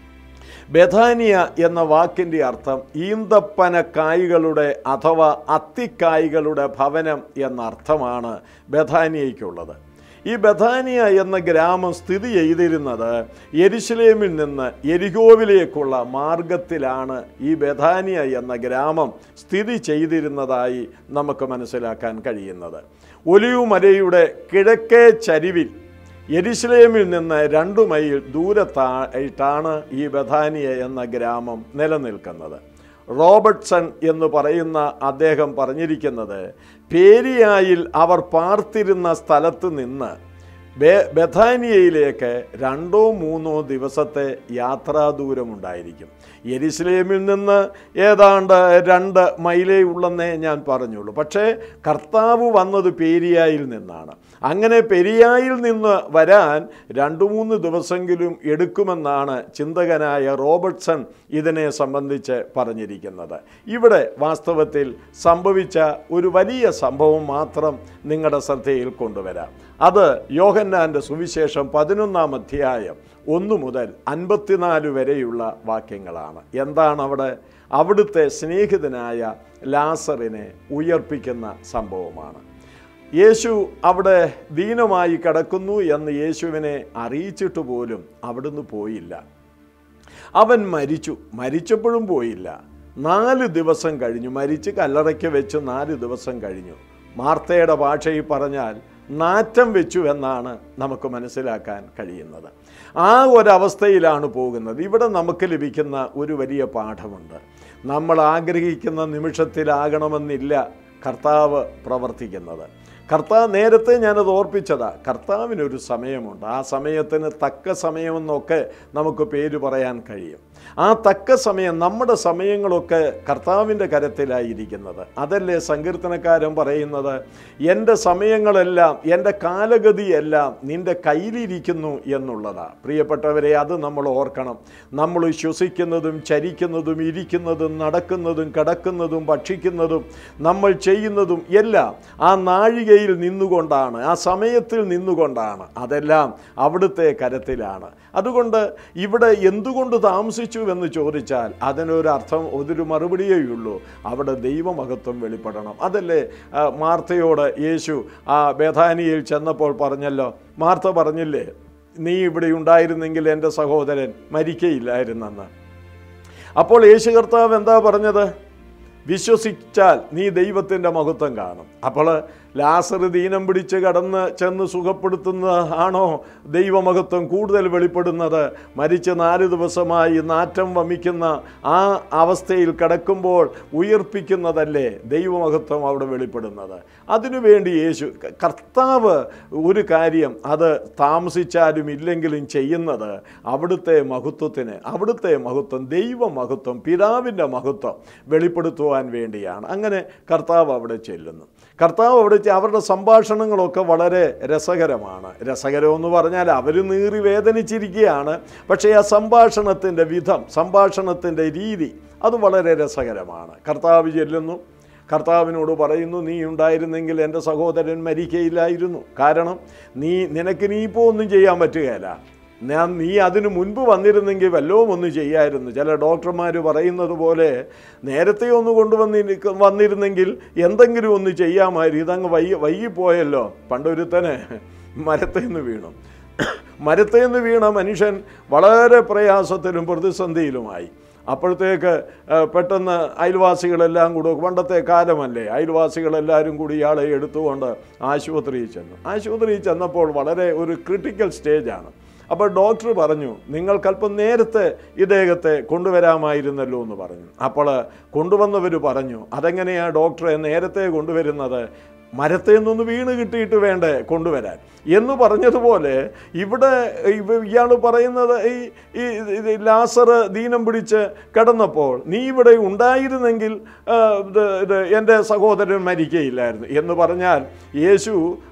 ബഥാനിയ എന്ന വാക്കിൻ്റെ അർത്ഥം ഈന്തപ്പന കായ്കളുടെ അഥവാ അത്തിക്കായ്കളുടെ ഭവനം എന്ന അർത്ഥമാണ് ബഥാനിയയ്ക്കുള്ളത് ഈ ബഥാനിയ എന്ന ഗ്രാമം സ്ഥിതി ചെയ്തിരുന്നത് യെരുശലേമിൽ നിന്ന് എരികോവിലേക്കുള്ള മാർഗത്തിലാണ് ഈ ബഥാനിയ എന്ന ഗ്രാമം സ്ഥിതി ചെയ്തിരുന്നതായി നമുക്ക് മനസ്സിലാക്കാൻ കഴിയുന്നത് ഒലിവു മലയുടെ കിഴക്കേ ചരിവിൽ യെരുശലേമിൽ നിന്ന് രണ്ടു മൈൽ ദൂരത്തായിട്ടാണ് ഈ ബഥാനിയ എന്ന ഗ്രാമം നിലനിൽക്കുന്നത് റോബർട്ട്സൺ എന്ന് പറയുന്ന അദ്ദേഹം പറഞ്ഞിരിക്കുന്നത് പേരിയായിൽ അവർ പാർത്തിരുന്ന സ്ഥലത്ത് നിന്ന് ബെ ബഥാനിയയിലേക്ക് രണ്ടോ മൂന്നോ ദിവസത്തെ യാത്രാ ദൂരമുണ്ടായിരിക്കും യെരുസലേമിൽ നിന്ന് ഏതാണ്ട് രണ്ട് മൈലേ ഉള്ളെന്നേ ഞാൻ പറഞ്ഞുള്ളൂ പക്ഷേ കർത്താവ് വന്നത് പേരിയായിൽ നിന്നാണ് അങ്ങനെ പെരിയായിൽ നിന്ന് വരാൻ രണ്ട് മൂന്ന് ദിവസമെങ്കിലും എടുക്കുമെന്നാണ് ചിന്തകനായ റോബർട്ട്സൺ ഇതിനെ സംബന്ധിച്ച് പറഞ്ഞിരിക്കുന്നത് ഇവിടെ വാസ്തവത്തിൽ സംഭവിച്ച ഒരു വലിയ സംഭവം മാത്രം നിങ്ങളുടെ ശ്രദ്ധയിൽ കൊണ്ടുവരാം അത് യോഹന്നാൻ്റെ സുവിശേഷം പതിനൊന്നാം അധ്യായം ഒന്ന് മുതൽ അൻപത്തിനാല് വരെയുള്ള വാക്യങ്ങളാണ് എന്താണ് അവിടെ അവിടുത്തെ സ്നേഹിതനായ ലാസറിനെ ഉയർപ്പിക്കുന്ന സംഭവമാണ് യേശു അവിടെ ദീനമായി കിടക്കുന്നു എന്ന് യേശുവിനെ അറിയിച്ചിട്ട് പോലും അവിടുന്ന് പോയില്ല അവൻ മരിച്ചു മരിച്ചപ്പോഴും പോയില്ല നാല് ദിവസം കഴിഞ്ഞു മരിച്ച് കല്ലറയ്ക്ക് വെച്ച് നാല് ദിവസം കഴിഞ്ഞു മാർത്തയുടെ ഭാഷയിൽ പറഞ്ഞാൽ നാറ്റം വെച്ചു എന്നാണ് നമുക്ക് മനസ്സിലാക്കാൻ കഴിയുന്നത് ആ ഒരവസ്ഥയിലാണ് പോകുന്നത് ഇവിടെ നമുക്ക് ലഭിക്കുന്ന ഒരു വലിയ പാഠമുണ്ട് നമ്മൾ ആഗ്രഹിക്കുന്ന നിമിഷത്തിലാകണമെന്നില്ല കർത്താവ് പ്രവർത്തിക്കുന്നത് കർത്താവ് നേരത്തെ ഞാനത് ഓർപ്പിച്ചതാ കർത്താവിനൊരു സമയമുണ്ട് ആ സമയത്തിന് തക്ക സമയമെന്നൊക്കെ നമുക്ക് പേര് പറയാൻ കഴിയും ആ തക്ക സമയം നമ്മുടെ സമയങ്ങളൊക്കെ കർത്താവിൻ്റെ കരത്തിലായിരിക്കുന്നത് അതല്ലേ സങ്കീർത്തനക്കാരൻ പറയുന്നത് എൻ്റെ സമയങ്ങളെല്ലാം എൻ്റെ കാലഗതിയെല്ലാം നിൻ്റെ കയ്യിലിരിക്കുന്നു എന്നുള്ളതാണ് പ്രിയപ്പെട്ടവരെ അത് നമ്മൾ ഓർക്കണം നമ്മൾ ശ്വസിക്കുന്നതും ചരിക്കുന്നതും ഇരിക്കുന്നതും നടക്കുന്നതും കിടക്കുന്നതും ഭക്ഷിക്കുന്നതും നമ്മൾ ചെയ്യുന്നതും എല്ലാം ആ നാഴികയിൽ നിന്നുകൊണ്ടാണ് ആ സമയത്തിൽ നിന്നുകൊണ്ടാണ് അതെല്ലാം അവിടുത്തെ കരത്തിലാണ് അതുകൊണ്ട് ഇവിടെ എന്തുകൊണ്ട് താമസിച്ചു എന്ന് ചോദിച്ചാൽ അതിനൊരു അർത്ഥം ഒരു മറുപടിയേ ഉള്ളൂ അവിടെ ദൈവമഹത്വം വെളിപ്പെടണം അതല്ലേ ആ, മാർത്തയോട് യേശു ആ ബേധാനിയിൽ ചെന്നപ്പോൾ പറഞ്ഞല്ലോ മാർത്ത പറഞ്ഞില്ലേ നീ ഇവിടെ ഉണ്ടായിരുന്നെങ്കിൽ എൻ്റെ സഹോദരൻ മരിക്കയില്ലായിരുന്നെന്ന് അപ്പോൾ യേശു കർത്താവ് എന്താ പറഞ്ഞത് വിശ്വസിച്ചാൽ നീ ദൈവത്തിൻ്റെ മഹത്വം കാണും അപ്പോൾ ലാസർ ദീനം പിടിച്ച് കടന്ന് ചെന്ന് സുഖപ്പെടുത്തുന്ന ആണോ ദൈവമഹത്വം കൂടുതൽ വെളിപ്പെടുന്നത് മരിച്ച് നാല് ദിവസമായി നാറ്റം വമിക്കുന്ന ആ അവസ്ഥയിൽ കിടക്കുമ്പോൾ ഉയർപ്പിക്കുന്നതല്ലേ ദൈവമഹത്വം അവിടെ വെളിപ്പെടുന്നത് അതിനുവേണ്ടി യേശു കർത്താവ് ഒരു കാര്യം അത് താമസിച്ചാലും ഇല്ലെങ്കിലും ചെയ്യുന്നത് അവിടുത്തെ മഹത്വത്തിന് അവിടുത്തെ മഹത്വം ദൈവമഹത്വം പിതാവിൻ്റെ മഹത്വം വെളിപ്പെടുത്തുവാൻ വേണ്ടിയാണ് അങ്ങനെ കർത്താവ് അവിടെ ചെല്ലുന്നു കർത്താവ് അവിടെ ചെ- അവരുടെ സംഭാഷണങ്ങളൊക്കെ വളരെ രസകരമാണ് രസകരമെന്ന് പറഞ്ഞാൽ അവർ നീറി വേദനിച്ചിരിക്കുകയാണ് പക്ഷേ ആ സംഭാഷണത്തിൻ്റെ വിധം സംഭാഷണത്തിൻ്റെ രീതി അത് വളരെ രസകരമാണ് കർത്താവ് ചെല്ലുന്നു കർത്താവിനോട് പറയുന്നു നീ ഉണ്ടായിരുന്നെങ്കിൽ എൻ്റെ സഹോദരൻ മരിക്കയില്ലായിരുന്നു കാരണം നീ നിനക്ക് നീ ഇപ്പോൾ ഒന്നും ചെയ്യാൻ പറ്റുകയില്ല ഞാൻ നീ അതിനു മുൻപ് വന്നിരുന്നെങ്കിൽ വല്ലതും ഒന്ന് ചെയ്യായിരുന്നു ചില ഡോക്ടർമാർ പറയുന്നത് പോലെ നേരത്തെ ഒന്ന് കൊണ്ടുവന്നി വന്നിരുന്നെങ്കിൽ എന്തെങ്കിലും ഒന്ന് ചെയ്യാമായിരുന്നു ഇതങ്ങ് വൈകി വൈകിപ്പോയല്ലോ പണ്ടൊരുത്തന് മരത്തിൽ നിന്ന് വീണു മരത്തിൽ നിന്ന് വീണ മനുഷ്യൻ വളരെ പ്രയാസത്തിലും പ്രതിസന്ധിയിലുമായി അപ്പോഴത്തേക്ക് ആ, പെട്ടെന്ന് അയൽവാസികളെല്ലാം കൂടെ പണ്ടത്തെ കാലമല്ലേ അയൽവാസികളെല്ലാവരും കൂടി ഇയാളെ എടുത്തുകൊണ്ട് ആശുപത്രിയിൽ ചെന്നു ആശുപത്രിയിൽ ചെന്നപ്പോൾ വളരെ ഒരു ക്രിട്ടിക്കൽ സ്റ്റേജാണ് അപ്പോൾ ഡോക്ടർ പറഞ്ഞു നിങ്ങൾക്കല്പം നേരത്തെ ഇദ്ദേഹത്തെ കൊണ്ടുവരാമായിരുന്നല്ലോ എന്ന് പറഞ്ഞു അപ്പോൾ കൊണ്ടുവന്നവർ പറഞ്ഞു അതെങ്ങനെയാണ് ഡോക്ടറെ നേരത്തെ കൊണ്ടുവരുന്നത് മരത്തിൽ നിന്നൊന്ന് വീണ് കിട്ടിയിട്ട് വേണ്ടേ കൊണ്ടുവരാൻ എന്ന് പറഞ്ഞതുപോലെ ഇവിടെ ഇയാൾ പറയുന്നത് ഈ ഈ ഇത് ലാസർ ദീനം പിടിച്ച് കിടന്നപ്പോൾ നീ ഇവിടെ ഉണ്ടായിരുന്നെങ്കിൽ ആ, ഇത് ഇത് എൻ്റെ സഹോദരൻ മരിക്കയില്ലായിരുന്നു എന്ന് പറഞ്ഞാൽ യേശു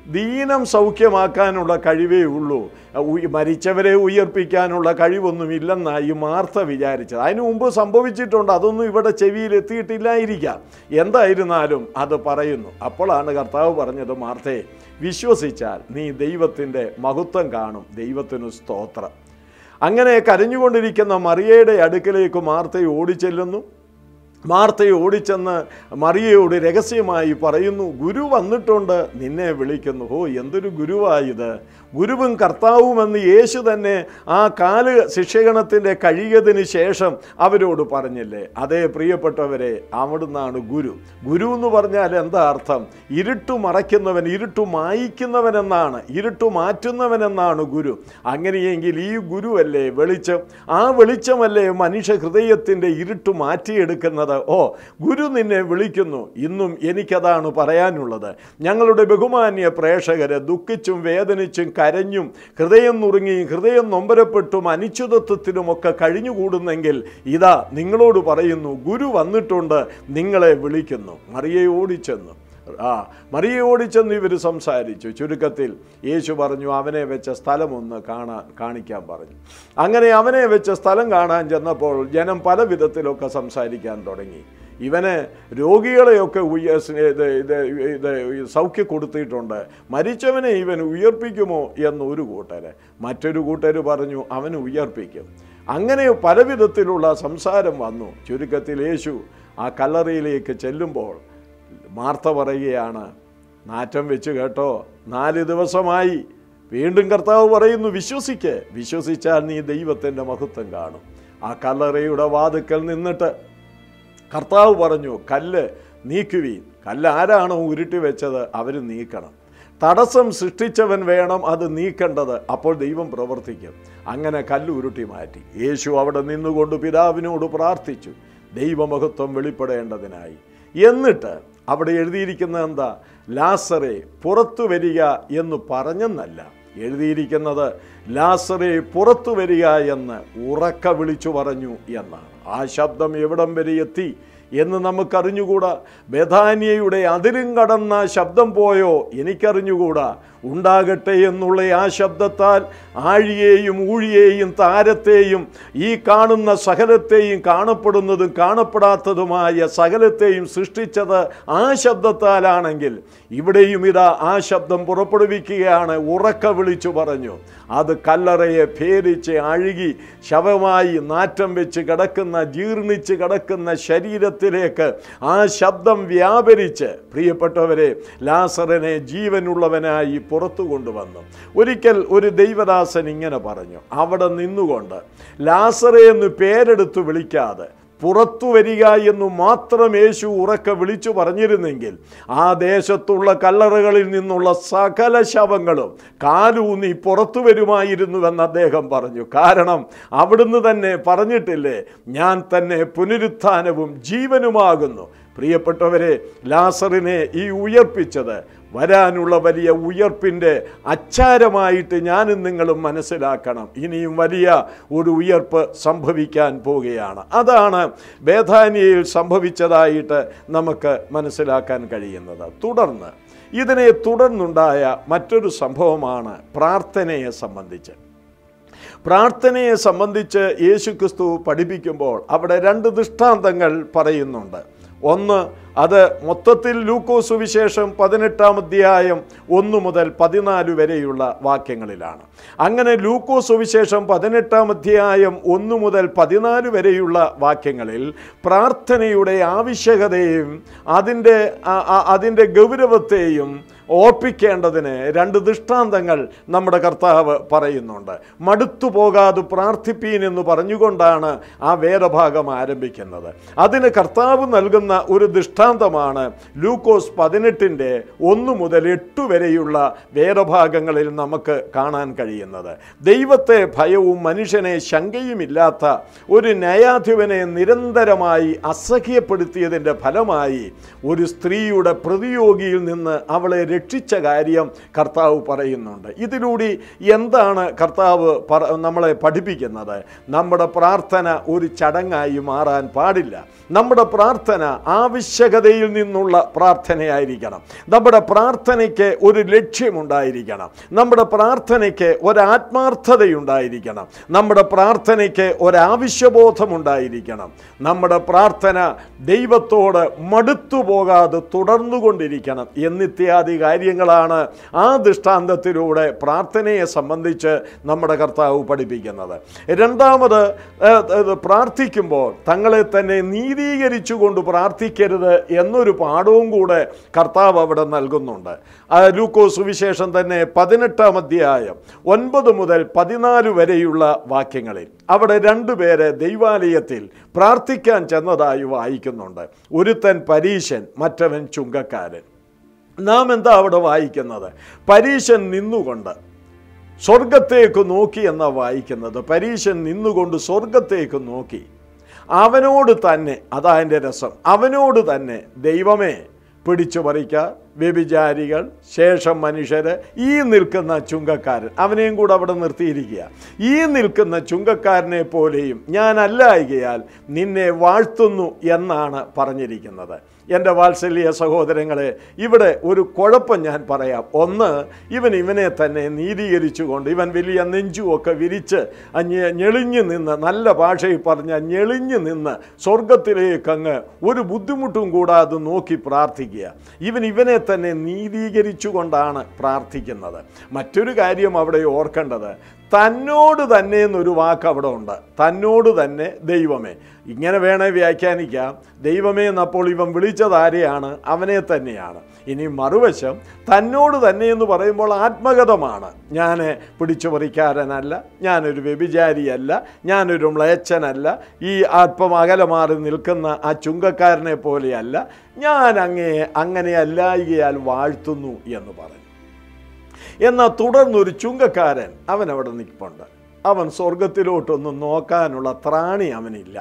ദീനം സൗഖ്യമാക്കാനുള്ള കഴിവേ ഉള്ളൂ ഉ- മരിച്ചവരെ ഉയർപ്പിക്കാനുള്ള കഴിവൊന്നുമില്ലെന്നായി മാർത്ത വിചാരിച്ചത് അതിനു മുമ്പ് സംഭവിച്ചിട്ടുണ്ട് അതൊന്നും ഇവിടെ ചെവിയിൽ എത്തിയിട്ടില്ലായിരിക്കാം എന്തായിരുന്നാലും അത് പറയുന്നു അപ്പോഴാണ് കർത്താവ് പറഞ്ഞത് മാർത്തയെ വിശ്വസിച്ചാൽ നീ ദൈവത്തിൻ്റെ മഹത്വം കാണും ദൈവത്തിനു സ്തോത്രം അങ്ങനെ കരഞ്ഞുകൊണ്ടിരിക്കുന്ന മറിയയുടെ അടുക്കലേക്ക് മാർത്തയെ ഓടിച്ചെല്ലുന്നു മാർത്തയെ ഓടിച്ചെന്ന് മറിയയോട് രഹസ്യമായി പറയുന്നു ഗുരു വന്നിട്ടുണ്ട് നിന്നെ വിളിക്കുന്നു ഓ എന്തൊരു ഗുരുവായത് ഗുരുവും കർത്താവുമെന്ന് യേശു തന്നെ ആ കാല് ശിക്ഷകണത്തിൻ്റെ കഴിയതിന് ശേഷം അവരോട് പറഞ്ഞില്ലേ അതേ പ്രിയപ്പെട്ടവരെ അവിടുന്നാണ് ഗുരു ഗുരു എന്ന് പറഞ്ഞാൽ എന്താ അർത്ഥം ഇരുട്ടു മറയ്ക്കുന്നവൻ ഇരുട്ടു മായിക്കുന്നവനെന്നാണ് ഇരുട്ടു മാറ്റുന്നവനെന്നാണ് ഗുരു അങ്ങനെയെങ്കിൽ ഈ ഗുരുവല്ലേ വെളിച്ചം ആ വെളിച്ചമല്ലേ മനുഷ്യ ഹൃദയത്തിൻ്റെ ഇരുട്ടു മാറ്റിയെടുക്കുന്നത് ഓ ഗുരു നിന്നെ വിളിക്കുന്നു ഇന്നും എനിക്കതാണ് പറയാനുള്ളത് ഞങ്ങളുടെ ബഹുമാന്യ പ്രേക്ഷകരെ ദുഃഖിച്ചും വേദനിച്ചും കരഞ്ഞും ഹൃദയം നുറുങ്ങിയും ഹൃദയം നൊമ്പരപ്പെട്ടും അനിശ്ചിതത്വത്തിനുമൊക്കെ കഴിഞ്ഞുകൂടുന്നെങ്കിൽ ഇതാ നിങ്ങളോട് പറയുന്നു ഗുരു വന്നിട്ടുണ്ട് നിങ്ങളെ വിളിക്കുന്നു മറിയെ ഓടിച്ചെന്നു ആ മറിയെ ഓടിച്ചെന്ന് ഇവർ സംസാരിച്ചു ചുരുക്കത്തിൽ യേശു പറഞ്ഞു അവനെ വെച്ച സ്ഥലം ഒന്ന് കാണാൻ കാണിക്കാൻ പറഞ്ഞു അങ്ങനെ അവനെ വെച്ച സ്ഥലം കാണാൻ ചെന്നപ്പോൾ ജനം പല വിധത്തിലൊക്കെ സംസാരിക്കാൻ തുടങ്ങി ഇവന് രോഗികളെയൊക്കെ ഉയ ഇത് ഇത് ഇത് സൗഖ്യ കൊടുത്തിട്ടുണ്ട് മരിച്ചവനെ ഇവൻ ഉയർപ്പിക്കുമോ എന്ന് ഒരു കൂട്ടര് മറ്റൊരു കൂട്ടർ പറഞ്ഞു അവന് ഉയർപ്പിക്കും അങ്ങനെ പല വിധത്തിലുള്ള സംസാരം വന്നു ചുരുക്കത്തിൽ യേശു ആ കല്ലറയിലേക്ക് ചെല്ലുമ്പോൾ മാർത്ത പറയുകയാണ് നാറ്റം വെച്ച് കേട്ടോ നാല് ദിവസമായി വീണ്ടും കർത്താവ് പറയുന്നു വിശ്വസിക്ക് വിശ്വസിച്ചാൽ നീ ദൈവത്തിൻ്റെ മഹത്വം കാണും ആ കല്ലറയുടെ വാതുക്കൽ നിന്നിട്ട് കർത്താവ് പറഞ്ഞു കല്ല് നീക്കുവീൻ കല്ല് ആരാണോ ഉരുട്ടി വെച്ചത് അവർ നീക്കണം തടസ്സം സൃഷ്ടിച്ചവൻ വേണം അത് നീക്കേണ്ടത് അപ്പോൾ ദൈവം പ്രവർത്തിക്കും അങ്ങനെ കല്ല് ഉരുട്ടി മാറ്റി യേശു അവിടെ നിന്നുകൊണ്ട് പിതാവിനോട് പ്രാർത്ഥിച്ചു ദൈവമഹത്വം വെളിപ്പെടേണ്ടതിനായി എന്നിട്ട് അവിടെ എഴുതിയിരിക്കുന്നത് എന്താ ലാസറെ പുറത്തു വരിക എന്ന് പറഞ്ഞെന്നല്ല എഴുതിയിരിക്കുന്നത് ലാസറെ പുറത്തു വരിക എന്ന് ഉറക്ക വിളിച്ചു പറഞ്ഞു എന്നാണ് ആ ശബ്ദം എവിടം വരെ എത്തി എന്ന് നമുക്കറിഞ്ഞുകൂടാ ബഥാനിയയുടെ അതിരും കടന്ന ശബ്ദം പോയോ എനിക്കറിഞ്ഞുകൂടാ ഉണ്ടാകട്ടെ എന്നുള്ള ആ ശബ്ദത്താൽ ആഴിയെയും ഊഴിയെയും താരത്തെയും ഈ കാണുന്ന സകലത്തെയും കാണപ്പെടുന്നതും കാണപ്പെടാത്തതുമായ സകലത്തെയും സൃഷ്ടിച്ചത് ആ ശബ്ദത്താലാണെങ്കിൽ ഇവിടെയും ഇതാ ആ ശബ്ദം പുറപ്പെടുവിക്കുകയാണ് ഉറക്ക വിളിച്ചു പറഞ്ഞു അത് കല്ലറയെ ഭേദിച്ച് അഴുകി ശവമായി നാറ്റം വെച്ച് കിടക്കുന്ന ജീർണിച്ച് കിടക്കുന്ന ശരീരത്തിലേക്ക് ആ ശബ്ദം വ്യാപരിച്ച് പ്രിയപ്പെട്ടവരെ ലാസറിനെ ജീവനുള്ളവനായി പുറത്തു കൊണ്ടുവന്നു ഒരിക്കൽ ഒരു ദൈവദാസൻ ഇങ്ങനെ പറഞ്ഞു അവിടെ നിന്നുകൊണ്ട് ലാസറെ എന്ന് പേരെടുത്ത് വിളിക്കാതെ പുറത്തു വരിക എന്ന് മാത്രം യേശു ഉറക്കെ വിളിച്ചു പറഞ്ഞിരുന്നെങ്കിൽ ആ ദേശത്തുള്ള കല്ലറകളിൽ നിന്നുള്ള സകല ശവങ്ങളും കാലൂന്നി പുറത്തു വരുമായിരുന്നുവെന്ന് അദ്ദേഹം പറഞ്ഞു കാരണം അവിടുന്ന് തന്നെ പറഞ്ഞിട്ടില്ലേ ഞാൻ തന്നെ പുനരുത്ഥാനവും ജീവനുമാകുന്നു പ്രിയപ്പെട്ടവരെ ലാസറിനെ ഈ ഉയർപ്പിച്ചത് വരാനുള്ള വലിയ ഉയർപ്പിൻ്റെ അച്ചാരമായിട്ട് ഞാനും നിങ്ങളും മനസ്സിലാക്കണം ഇനിയും വലിയ ഒരു ഉയർപ്പ് സംഭവിക്കാൻ പോവുകയാണ് അതാണ് ബേധാനിയയിൽ സംഭവിച്ചതായിട്ട് നമുക്ക് മനസ്സിലാക്കാൻ കഴിയുന്നത് തുടർന്ന് ഇതിനെ തുടർന്നുണ്ടായ മറ്റൊരു സംഭവമാണ് പ്രാർത്ഥനയെ സംബന്ധിച്ച് പ്രാർത്ഥനയെ സംബന്ധിച്ച് യേശുക്രിസ്തു പഠിപ്പിക്കുമ്പോൾ അവിടെ രണ്ട് ദൃഷ്ടാന്തങ്ങൾ പറയുന്നുണ്ട് ഒന്ന് അത് മൊത്തത്തിൽ ലൂക്കോ സുവിശേഷം പതിനെട്ടാം അധ്യായം ഒന്ന് മുതൽ പതിനാല് വരെയുള്ള വാക്യങ്ങളിലാണ് അങ്ങനെ ലൂക്കോ സുവിശേഷം പതിനെട്ടാം അധ്യായം ഒന്ന് മുതൽ പതിനാല് വരെയുള്ള വാക്യങ്ങളിൽ പ്രാർത്ഥനയുടെ ആവശ്യകതയും അതിൻ്റെ ആ- ആ- അതിൻ്റെ ഗൗരവത്തെയും ഓർപ്പിക്കേണ്ടതിന് രണ്ട് ദൃഷ്ടാന്തങ്ങൾ നമ്മുടെ കർത്താവ് പറയുന്നുണ്ട് മടുത്തു പോകാതെ പ്രാർത്ഥിപ്പീൻ എന്ന് പറഞ്ഞുകൊണ്ടാണ് ആ വേദഭാഗം ആരംഭിക്കുന്നത് അതിന് കർത്താവ് നൽകുന്ന ഒരു ദൃഷ്ടാന്തമാണ് ലൂക്കോസ് പതിനെട്ടിൻ്റെ ഒന്ന് മുതൽ എട്ട് വരെയുള്ള വേദഭാഗങ്ങളിൽ നമുക്ക് കാണാൻ കഴിയുന്നത് ദൈവത്തെ ഭയവും മനുഷ്യനെ ശങ്കയുമില്ലാത്ത ഒരു ന്യായാധിപനെ നിരന്തരമായി അസഹ്യപ്പെടുത്തിയതിൻ്റെ ഫലമായി ഒരു സ്ത്രീയുടെ പ്രതിയോഗിയിൽ നിന്ന് അവളെ രക്ഷിച്ച കാര്യം കർത്താവ് പറയുന്നുണ്ട് ഇതിലൂടെ എന്താണ് കർത്താവ് പറ നമ്മളെ പഠിപ്പിക്കുന്നത് നമ്മുടെ പ്രാർത്ഥന ഒരു ചടങ്ങായി മാറാൻ പാടില്ല നമ്മുടെ പ്രാർത്ഥന ആവശ്യകതയിൽ നിന്നുള്ള പ്രാർത്ഥനയായിരിക്കണം നമ്മുടെ പ്രാർത്ഥനയ്ക്ക് ഒരു ലക്ഷ്യമുണ്ടായിരിക്കണം നമ്മുടെ പ്രാർത്ഥനയ്ക്ക് ഒരാത്മാർത്ഥതയുണ്ടായിരിക്കണം നമ്മുടെ പ്രാർത്ഥനയ്ക്ക് ഒരാവശ്യബോധമുണ്ടായിരിക്കണം നമ്മുടെ പ്രാർത്ഥന ദൈവത്തോട് മടുത്തു പോകാതെ തുടർന്നുകൊണ്ടിരിക്കണം എന്നിത്യാദി കാര്യങ്ങളാണ് ആ ദൃഷ്ടാന്തത്തിലൂടെ പ്രാർത്ഥനയെ സംബന്ധിച്ച് നമ്മുടെ കർത്താവ് പഠിപ്പിക്കുന്നത് രണ്ടാമത് ഏഹ്, ഇത് പ്രാർത്ഥിക്കുമ്പോൾ തങ്ങളെ തന്നെ നീതീകരിച്ചുകൊണ്ട് പ്രാർത്ഥിക്കരുത് എന്നൊരു പാഠവും കൂടെ കർത്താവ് അവിടെ നൽകുന്നുണ്ട് ആ ലൂക്കോ സുവിശേഷം തന്നെ പതിനെട്ടാം അധ്യായം ഒൻപത് മുതൽ പതിനാല് വരെയുള്ള വാക്യങ്ങളിൽ അവിടെ രണ്ടുപേരെ ദൈവാലയത്തിൽ പ്രാർത്ഥിക്കാൻ ചെന്നതായി വായിക്കുന്നുണ്ട് ഒരുത്തൻ പരീശൻ മറ്റവൻ ചുങ്കക്കാരൻ നാം എന്താ അവിടെ വായിക്കുന്നത് പരീശൻ നിന്നുകൊണ്ട് സ്വർഗത്തേക്ക് നോക്കി എന്നാ വായിക്കുന്നത് പരീശൻ നിന്നുകൊണ്ട് സ്വർഗത്തേക്ക് നോക്കി അവനോട് തന്നെ അതാ എൻ്റെ രസം അവനോട് തന്നെ ദൈവമേ പിടിച്ചു പറിക്ക വ്യഭിചാരികൾ ശേഷം മനുഷ്യര് ഈ നിൽക്കുന്ന ചുങ്കക്കാരൻ അവനെയും കൂടെ അവിടെ നിർത്തിയിരിക്കുക ഈ നിൽക്കുന്ന ചുങ്കക്കാരനെ പോലെയും ഞാനല്ലായികയാൽ നിന്നെ വാഴ്ത്തുന്നു എന്നാണ് പറഞ്ഞിരിക്കുന്നത് എൻ്റെ വാത്സല്യ സഹോദരങ്ങളെ ഇവിടെ ഒരു കുഴപ്പം ഞാൻ പറയാം ഒന്ന് ഇവൻ ഇവനെ തന്നെ നീതീകരിച്ചുകൊണ്ട് ഇവൻ വലിയ നെഞ്ചുമൊക്കെ വിരിച്ച് ആ ഞെ- ഞെളിഞ്ഞു നിന്ന് നല്ല ഭാഷയിൽ പറഞ്ഞ ഞെളിഞ്ഞു നിന്ന് സ്വർഗത്തിലേക്ക് അങ്ങ് ഒരു ബുദ്ധിമുട്ടും കൂടാതെ നോക്കി പ്രാർത്ഥിക്കുക ഇവൻ ഇവനെ തന്നെ നീതീകരിച്ചുകൊണ്ടാണ് പ്രാർത്ഥിക്കുന്നത് മറ്റൊരു കാര്യം അവിടെ ഓർക്കേണ്ടത് തന്നോട് തന്നെ എന്നൊരു വാക്ക് അവിടെ ഉണ്ട് തന്നോട് തന്നെ ദൈവമേ ഇങ്ങനെ വേണേ വ്യാഖ്യാനിക്കാം ദൈവമേ എന്നപ്പോൾ ഇവൻ വിളിച്ചത് ആരെയാണ് അവനെ തന്നെയാണ് ഇനി മറുവശം തന്നോട് തന്നെ എന്ന് പറയുമ്പോൾ ആത്മഗതമാണ് ഞാൻ പിടിച്ചു പറിക്കാരനല്ല ഞാനൊരു വ്യഭിചാരിയല്ല ഞാനൊരു മ്ലേച്ഛനല്ല ഈ അല്പം അകലെ മാറി നിൽക്കുന്ന ആ ചുങ്കക്കാരനെ പോലെയല്ല ഞാൻ അങ്ങേ അങ്ങനെ അല്ലായികയാൽ വാഴ്ത്തുന്നു എന്ന് പറഞ്ഞു എന്നാൽ തുടർന്നൊരു ചുങ്കക്കാരൻ അവൻ അവിടെ നിൽപ്പുണ്ട് അവൻ സ്വർഗത്തിലോട്ടൊന്നും നോക്കാനുള്ള ത്രാണി അവനില്ല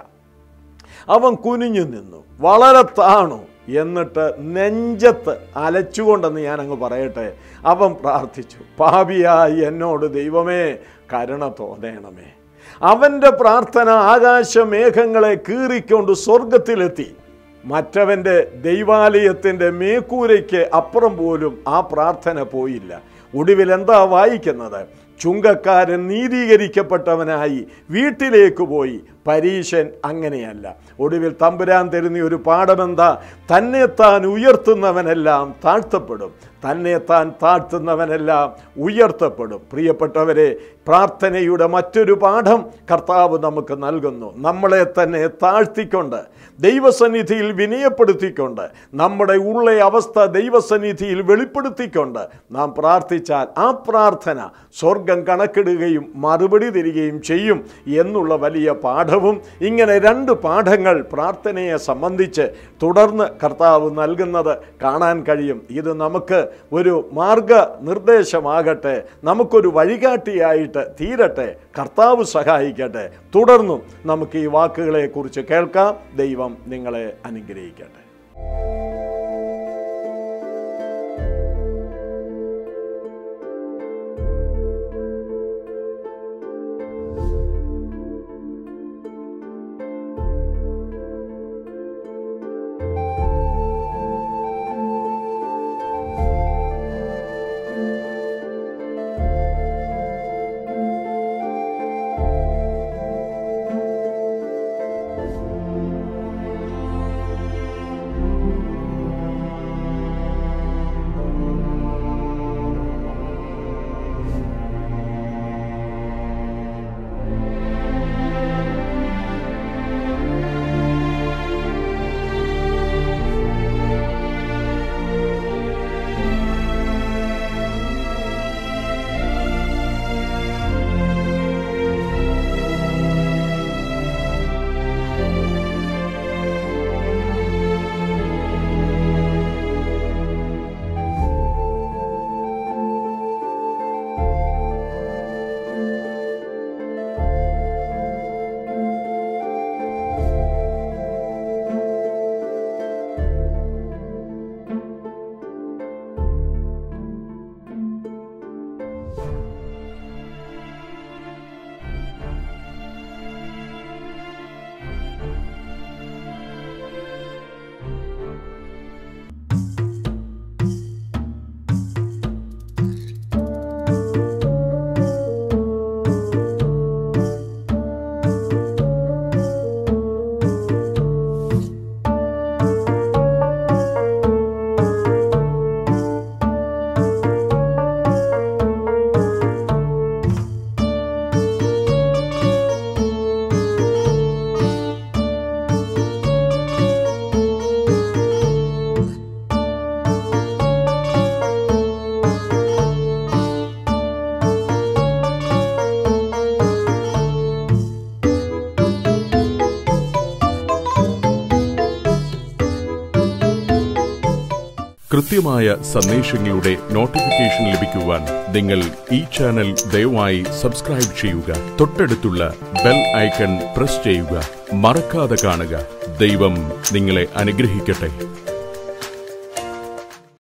അവൻ കുനിഞ്ഞു നിന്നു വളരെ താണു എന്നിട്ട് നെഞ്ചത്ത് അലച്ചുകൊണ്ടെന്ന് ഞാൻ അങ്ങ് പറയട്ടെ അവൻ പ്രാർത്ഥിച്ചു പാപിയായി എന്നോട് ദൈവമേ കരുണ തോന്നണമേ അവൻ്റെ പ്രാർത്ഥന ആകാശമേഘങ്ങളെ കീറിക്കൊണ്ട് സ്വർഗത്തിലെത്തി മറ്റവൻ്റെ ദൈവാലയത്തിൻ്റെ മേക്കൂരയ്ക്ക് അപ്പുറം പോലും ആ പ്രാർത്ഥന പോയില്ല ഒടുവിൽ എന്താ വായിക്കുന്നത് ചുങ്കക്കാരൻ നീതീകരിക്കപ്പെട്ടവനായി വീട്ടിലേക്ക് പോയി പരീശൻ അങ്ങനെയല്ല ഒടുവിൽ തമ്പുരാൻ തരുന്ന ഒരു പാഠമെന്താ തന്നെ താൻ ഉയർത്തുന്നവനെല്ലാം താഴ്ത്തപ്പെടും തന്നെ താൻ താഴ്ത്തുന്നവനെല്ലാം ഉയർത്തപ്പെടും പ്രിയപ്പെട്ടവരെ പ്രാർത്ഥനയുടെ മറ്റൊരു പാഠം കർത്താവ് നമുക്ക് നൽകുന്നു നമ്മളെ തന്നെ താഴ്ത്തിക്കൊണ്ട് ദൈവസന്നിധിയിൽ വിനയപ്പെടുത്തിക്കൊണ്ട് നമ്മുടെ ഉള്ള അവസ്ഥ ദൈവസന്നിധിയിൽ വെളിപ്പെടുത്തിക്കൊണ്ട് നാം പ്രാർത്ഥിച്ചാൽ ആ പ്രാർത്ഥന സ്വർഗം കണക്കിടുകയും മറുപടി തരികയും ചെയ്യും എന്നുള്ള വലിയ പാഠവും ഇങ്ങനെ രണ്ട് പാഠങ്ങൾ പ്രാർത്ഥനയെ സംബന്ധിച്ച് തുടർന്ന് കർത്താവ് നൽകുന്നത് കാണാൻ കഴിയും ഇത് നമുക്ക് ഒരു മാർഗ നിർദ്ദേശമാകട്ടെ നമുക്കൊരു വഴികാട്ടിയായിട്ട് തീരട്ടെ കർത്താവ് സഹായിക്കട്ടെ തുടർന്നും നമുക്ക് ഈ വാക്കുകളെക്കുറിച്ച് കേൾക്കാം ദൈവം നിങ്ങളെ അനുഗ്രഹിക്കട്ടെ കൃത്യമായ സന്ദേശങ്ങളുടെ നോട്ടിഫിക്കേഷൻ ലഭിക്കുവാൻ നിങ്ങൾ ഈ ചാനൽ ദയവായി സബ്സ്ക്രൈബ് ചെയ്യുക തൊട്ടടുത്തുള്ള ബെൽ ഐക്കൺ പ്രസ് ചെയ്യുക മറക്കാതെ കാണുക ദൈവം നിങ്ങളെ അനുഗ്രഹിക്കട്ടെ